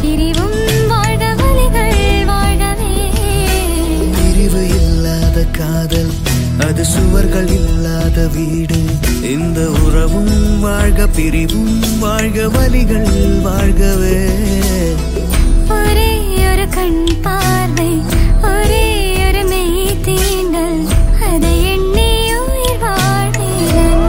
பிரிவும் வாழ்க வலிகள் வாழ்கவே பிரிவு இல்லாத காதல் அது சுவர்கள் இல்லாத வீடு இந்த உறவும் வாழ்க பிரிவும் வாழ்க வலிகள் வாழ்கவே ஒரே ஒரு கண் பார்வை ஒரே ஒரு மெய் தீண்டல் அதை எண்ணி உயிர் வாழ்கிறேன்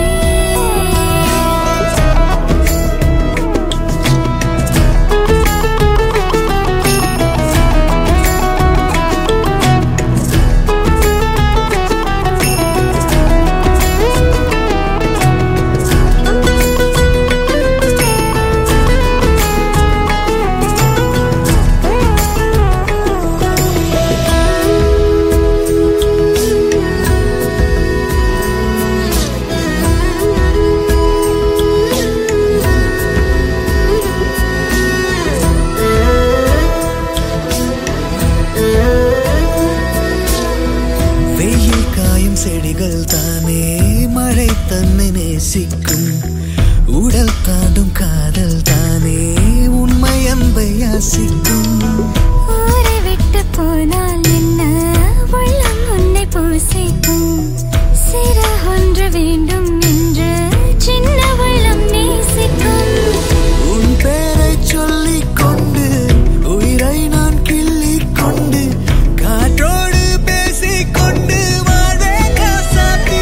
வெயில் காயும் செடிகள் தானே மழை தன்னை நேசிக்கும் உடல் தாண்டும் காதல் தானே உண்மை அன்பை யாசிக்கும் ஊரை விட்டு போனால் என்ன உள்ளம் உன்னை பூசிக்கும் சிற ஒன்று வேண்டும் என்று சின்ன உள்ளம் நேசிக்கும் உன் பேரை சொல்லிக் கொண்டு உயிரை நான் கிள்ளிக் கொண்டு காற்றோடு பேசிக் கொண்டு வாழே காசாத்தி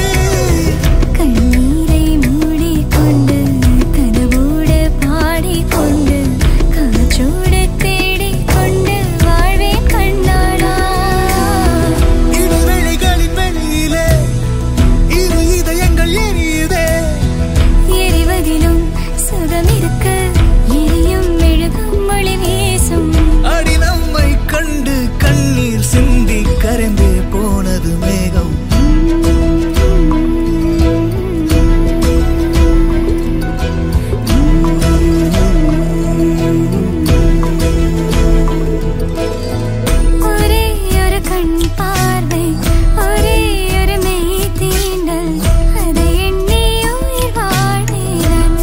கண்ணீரை மூடிக்கொண்டு கனவோடு பாடிக்கொண்டு காற்றோடு தேடிக்கொண்டு வாழ்வே கண்ணாடா இடைவெளிகளின் வெளியிலே இரு இதயங்கள் எரியுதே எரிவதிலும் சுகம் இருக்க எரியும் மெழுகும் மொழி வீசும் அடி நம்மை கண்டு கண்ணீர் சிந்தி கரைந்தே போனது மேகம் ஒரே ஒரு கண் பார்வை ஒரே ஒரு மெய் தீண்டல் அதை எண்ணி உயிர் வாழ்கிறேன்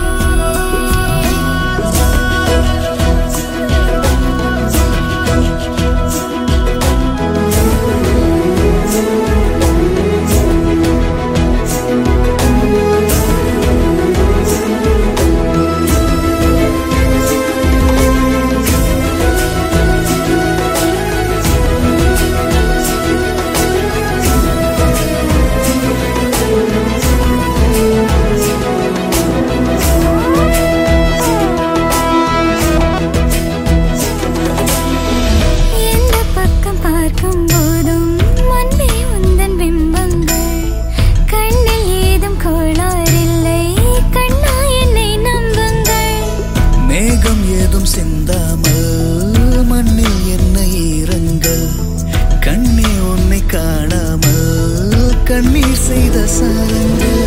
எந்த பக்கம் பார்க்கும் போதும் அன்பே உந்தன் பிம்பங்கள் கண்ணில் ஏதும் கோளாறில்லை கண்ணா என்னை நம்புங்கள் மேகம் ஏதும் சிந்தாமல் மண்ணில் என்ன ஈரங்கள் கண்ணே உன்னை காணாமல் கண்ணீர் செய்த சாரங்கள்